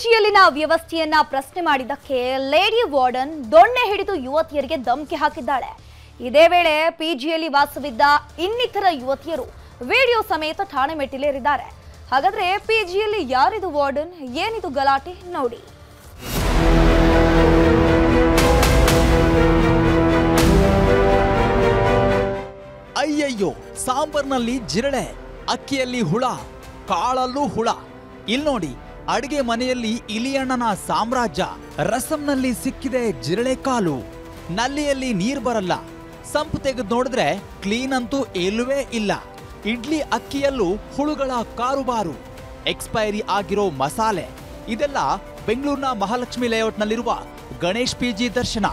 ಪಿಜಿಯಲ್ಲಿನ ವ್ಯವಸ್ಥೆಯನ್ನ ಪ್ರಶ್ನೆ ಮಾಡಿದ್ದಕ್ಕೆ ಲೇಡಿ ವಾರ್ಡನ್ ದೊಣ್ಣೆ ಹಿಡಿದು ಯುವತಿಯರಿಗೆ ಧಮಕಿ ಹಾಕಿದ್ದಾಳೆ ಇದೇ ವೇಳೆ ಪಿಜಿಯಲ್ಲಿ ವಾಸವಿದ್ದ ಇನ್ನಿತರ ಯುವತಿಯರು ವಿಡಿಯೋ ಸಮೇತ ಠಾಣೆ ಮೆಟ್ಟಿಲೇರಿದ್ದಾರೆ ಹಾಗಾದ್ರೆ ಪಿಜಿಯಲ್ಲಿ ಯಾರಿದು ವಾರ್ಡನ್ ಏನಿದು ಗಲಾಟೆ ನೋಡಿ ಅಯ್ಯಯ್ಯೋ ಸಾಂಬಾರ್ನಲ್ಲಿ ಜಿರಳೆ ಅಕ್ಕಿಯಲ್ಲಿ ಹುಳ ಕಾಳಲ್ಲೂ ಹುಳ ಇಲ್ ನೋಡಿ ಅಡಿಗೆ ಮನೆಯಲ್ಲಿ ಇಲಿಯಣ್ಣನ ಸಾಮ್ರಾಜ್ಯ ರಸಂನಲ್ಲಿ ಸಿಕ್ಕಿದೆ ಜಿರಳೆ ಕಾಲು ನಲ್ಲಿಯಲ್ಲಿ ನೀರ್ ಬರಲ್ಲ ಸಂಪು ತೆಗೆದು ನೋಡಿದ್ರೆ ಕ್ಲೀನ್ ಅಂತೂ ಎಲ್ಲುವೇ ಇಲ್ಲ ಇಡ್ಲಿ ಅಕ್ಕಿಯಲ್ಲೂ ಹುಳುಗಳ ಕಾರುಬಾರು ಎಕ್ಸ್ಪೈರಿ ಆಗಿರೋ ಮಸಾಲೆ ಇದೆಲ್ಲ ಬೆಂಗಳೂರಿನ ಮಹಾಲಕ್ಷ್ಮಿ ಲೇಔಟ್ನಲ್ಲಿರುವ ಗಣೇಶ್ ಪಿಜಿ ದರ್ಶನ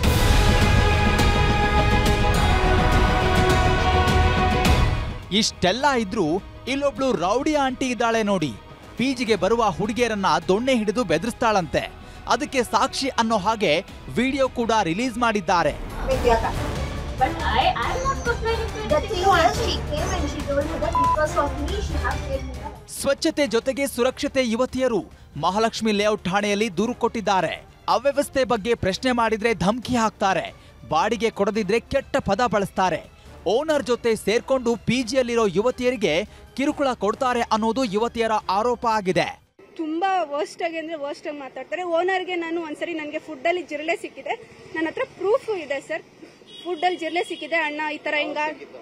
ಇಷ್ಟೆಲ್ಲ ಇದ್ರೂ ಇಲ್ಲೊಬ್ಳು ರೌಡಿ ಆಂಟಿ ಇದ್ದಾಳೆ ನೋಡಿ ಪಿಜಿಗೆ ಬರುವ ಹುಡುಗಿಯರನ್ನ ದೊಣ್ಣೆ ಹಿಡಿದು ಬೆದರಿಸ್ತಾಳಂತೆ ಅದಕ್ಕೆ ಸಾಕ್ಷಿ ಅನ್ನೋ ಹಾಗೆ ವಿಡಿಯೋ ಕೂಡ ರಿಲೀಸ್ ಮಾಡಿದ್ದಾರೆ Vidyaka. But I, I'm not complaining to The anything. thing was, she came and she told me that because of me, she has made me. ಸ್ವಚ್ಛತೆ ಜೊತೆಗೆ ಸುರಕ್ಷತೆ ಯುವತಿಯರು ಮಹಾಲಕ್ಷ್ಮಿ ಲೇಔಟ್ ಠಾಣೆಯಲ್ಲಿ ದೂರು ಕೊಟ್ಟಿದ್ದಾರೆ ಅವ್ಯವಸ್ಥೆ ಬಗ್ಗೆ ಪ್ರಶ್ನೆ ಮಾಡಿದ್ರೆ ಧಮಕಿ ಹಾಕ್ತಾರೆ ಬಾಡಿಗೆ ಕೊಡದಿದ್ರೆ ಕೆಟ್ಟ ಪದ ಬಳಸ್ತಾರೆ ಓನರ್ ಜೊತೆ ಸೇರ್ಕೊಂಡು ಪಿಜಿಯಲ್ಲಿರೋ ಯುವತಿಯರಿಗೆ ಕಿರುಕುಳ ಕೊಡ್ತಾರೆ ಅನ್ನೋದು ಯುವತಿಯರ ಆರೋಪ ಆಗಿದೆ ತುಂಬಾ ವರ್ಸ್ಟ್ ಆಗಿ ಅಂದ್ರೆ ವರ್ಸ್ಟ್ ಆಗಿ ಮಾತಾಡ್ತಾರೆ ಓನರ್ಗೆ ನಾನು ಒಂದ್ಸರಿ ನನಗೆ ಫುಡ್ ಅಲ್ಲಿ ಜಿರಳೆ ಸಿಕ್ಕಿದೆ ನನ್ನ ಹತ್ರ ಪ್ರೂಫ್ ಇದೆ ಸರ್ ಫುಡ್ ಅಲ್ಲಿ ಜಿರಳೆ ಸಿಕ್ಕಿದೆ ಅಣ್ಣ ಈ ತರ ಹಿಂಗ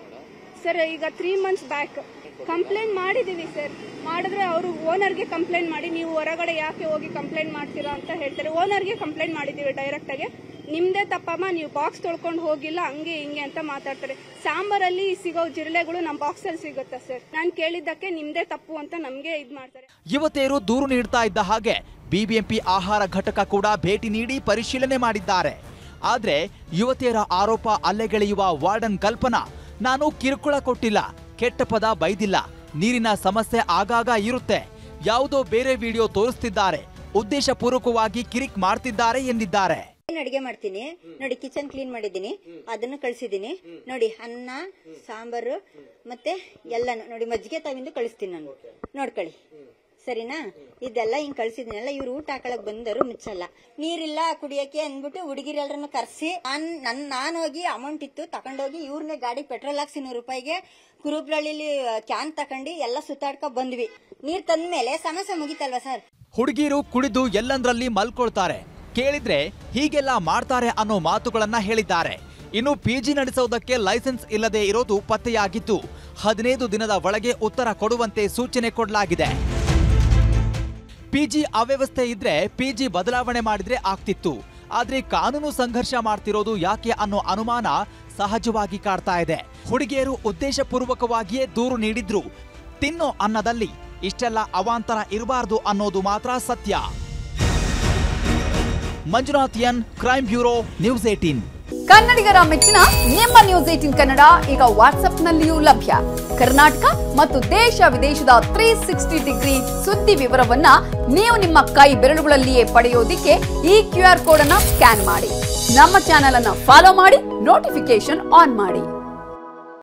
ಸರ್ ಈಗ ತ್ರೀ ಮಂತ್ಸ್ ಬ್ಯಾಕ್ ಕಂಪ್ಲೇಂಟ್ ಮಾಡಿದೀವಿ ಸರ್ ಮಾಡಿದ್ರೆ ಅವರು ಓನರ್ಗೆ ಕಂಪ್ಲೇಂಟ್ ಮಾಡಿ ನೀವು ಹೊರಗಡೆ ಯಾಕೆ ಹೋಗಿ ಕಂಪ್ಲೇಂಟ್ ಮಾಡ್ತೀರಾ ಅಂತ ಹೇಳ್ತಾರೆ ಓನರ್ಗೆ ಕಂಪ್ಲೇಂಟ್ ಮಾಡಿದೀವಿ ಡೈರೆಕ್ಟ್ ಆಗಿ ನಿಮ್ದೇ ತಪ್ಪಮ್ಮ ನೀವು ಬಾಕ್ಸ್ ತೊಳ್ಕೊಂಡು ಹೋಗಿಲ್ಲ ಹಂಗೆ ಹಿಂಗೆ ಅಂತ ಮಾತಾಡ್ತಾರೆ ಸಾಂಬಾರಲ್ಲಿ ಸಿಗೋ ಜಿರಳೆಗಳು ನಮ್ಮ ಬಾಕ್ಸ್ ಅಲ್ಲಿ ಸಿಗುತ್ತೆ ಸರ್ ನಾನು ಕೇಳಿದ್ದಕ್ಕೆ ನಿಮ್ದೇ ತಪ್ಪು ಅಂತ ನಮ್ಗೆ ಇದ್ ಮಾಡ್ತಾರೆ ಯುವತಿಯರು ದೂರು ನೀಡ್ತಾ ಇದ್ದ ಹಾಗೆ ಬಿಬಿಎಂಪಿ ಆಹಾರ ಘಟಕ ಕೂಡ ಭೇಟಿ ನೀಡಿ ಪರಿಶೀಲನೆ ಮಾಡಿದ್ದಾರೆ ಆದ್ರೆ ಯುವತಿಯರ ಆರೋಪ ಅಲ್ಲೆಗೆಳೆಯುವ ವಾರ್ಡನ್ ಕಲ್ಪನಾ ನಾನು ಕಿರುಕುಳ ಕೊಟ್ಟಿಲ್ಲ ಕೆಟ್ಟ ಪದ ಬೈದಿಲ್ಲ ನೀರಿನ ಸಮಸ್ಯೆ ಆಗಾಗ ಇರುತ್ತೆ ಯಾವುದೋ ಬೇರೆ ವಿಡಿಯೋ ತೋರಿಸ್ತಿದ್ದಾರೆ ಉದ್ದೇಶಪೂರ್ವಕವಾಗಿ ಕಿರಿಕ್ ಮಾಡ್ತಿದ್ದಾರೆ ಎಂದಿದ್ದಾರೆ ಏನ್ ಅಡಿಗೆ ಮಾಡ್ತೀನಿ ನೋಡಿ ಕಿಚನ್ ಕ್ಲೀನ್ ಮಾಡಿದ್ದೀನಿ ಅದನ್ನು ಕಳ್ಸಿದ್ದೀನಿ ನೋಡಿ ಅನ್ನ ಸಾಂಬಾರು ಮತ್ತೆ ಎಲ್ಲಾನು ನೋಡಿ ಮಜ್ಜಿಗೆ ತಾವಿಂದು ಕಳಿಸ್ತೀನಿ ನಾನು ನೋಡ್ಕೊಳ್ಳಿ ಸರಿನಾ ಇದೆಲ್ಲ ಹಿಂಗ್ ಕಳ್ಸಿದ್ದೀನಲ್ಲ ಇವ್ರು ಊಟ ಹಾಕೊಳಕ್ ಬಂದರು ಮುಚ್ಚಲ್ಲ ನೀರಿಲ್ಲ ಕುಡಿಯಕ್ಕೆ ಅಂದ್ಬಿಟ್ಟು ಹುಡುಗಿರೆಲ್ಲರನ್ನು ಕರ್ಸಿ ನಾನ್ ನನ್ ನಾನು ಹೋಗಿ ಅಮೌಂಟ್ ಇತ್ತು ತಕೊಂಡೋಗಿ ಇವ್ರನ್ನೇ ಗಾಡಿ ಪೆಟ್ರೋಲ್ ಹಾಕ್ಸಿ ನೂರು ರೂಪಾಯಿಗೆ ಕುರುಬ್ರಳ್ಳಿಲಿ ಕ್ಯಾನ್ ತಕೊಂಡಿ ಎಲ್ಲ ಸುತ್ತಾಡ್ಕೊ ಬಂದ್ವಿ ನೀರ್ ತಂದ್ಮೇಲೆ ಸಮಸ್ಯೆ ಮುಗಿತಲ್ವಾ ಸರ್ ಹುಡುಗಿರು ಕುಡಿದು ಎಲ್ಲಂದ್ರಲ್ಲಿ ಮಲ್ಕೊಳ್ತಾರೆ ಕೇಳಿದ್ರೆ ಹೀಗೆಲ್ಲ ಮಾಡ್ತಾರೆ ಅನ್ನೋ ಮಾತುಗಳನ್ನ ಹೇಳಿದ್ದಾರೆ ಇನ್ನು ಪಿಜಿ ನಡೆಸೋದಕ್ಕೆ ಲೈಸೆನ್ಸ್ ಇಲ್ಲದೆ ಇರೋದು ಪತ್ತೆಯಾಗಿದ್ದು ಹದಿನೈದು ದಿನದ ಒಳಗೆ ಉತ್ತರ ಕೊಡುವಂತೆ ಸೂಚನೆ ಕೊಡಲಾಗಿದೆ ಪಿಜಿ ಅವ್ಯವಸ್ಥೆ ಇದ್ರೆ ಪಿಜಿ ಬದಲಾವಣೆ ಮಾಡಿದ್ರೆ ಆಗ್ತಿತ್ತು ಆದ್ರೆ ಕಾನೂನು ಸಂಘರ್ಷ ಮಾಡ್ತಿರೋದು ಯಾಕೆ ಅನ್ನೋ ಅನುಮಾನ ಸಹಜವಾಗಿ ಕಾಡ್ತಾ ಇದೆ ಹುಡುಗಿಯರು ಉದ್ದೇಶಪೂರ್ವಕವಾಗಿಯೇ ದೂರು ನೀಡಿದ್ರು ತಿನ್ನೋ ಅನ್ನದಲ್ಲಿ ಇಷ್ಟೆಲ್ಲ ಅವಾಂತರ ಇರಬಾರ್ದು ಅನ್ನೋದು ಮಾತ್ರ ಸತ್ಯ Manjunath N crime bureau news eighteen ಕನ್ನಡಿಗರ ಮೆಚ್ಚಿನ ನಿಮ್ಮ ನ್ಯೂಸ್ ಏಟಿನ್ ಕನ್ನಡ ಈಗ ವಾಟ್ಸ್ಆಪ್ನಲ್ಲಿಯೂ ಲಭ್ಯ ಕರ್ನಾಟಕ ಮತ್ತು ದೇಶ ವಿದೇಶದ ತ್ರೀ ಸಿಕ್ಸ್ಟಿ ಡಿಗ್ರಿ ಸುದ್ದಿ ವಿವರವನ್ನ ನೀವು ನಿಮ್ಮ ಕೈ ಬೆರಳುಗಳಲ್ಲಿಯೇ ಪಡೆಯೋದಿಕ್ಕೆ ಈ ಕ್ಯೂ ಆರ್ ಕೋಡ್ ಅನ್ನ ಸ್ಕ್ಯಾನ್ ಮಾಡಿ ನಮ್ಮ ಚಾನೆಲ್ ಅನ್ನ ಫಾಲೋ ಮಾಡಿ ನೋಟಿಫಿಕೇಶನ್ ಆನ್ ಮಾಡಿ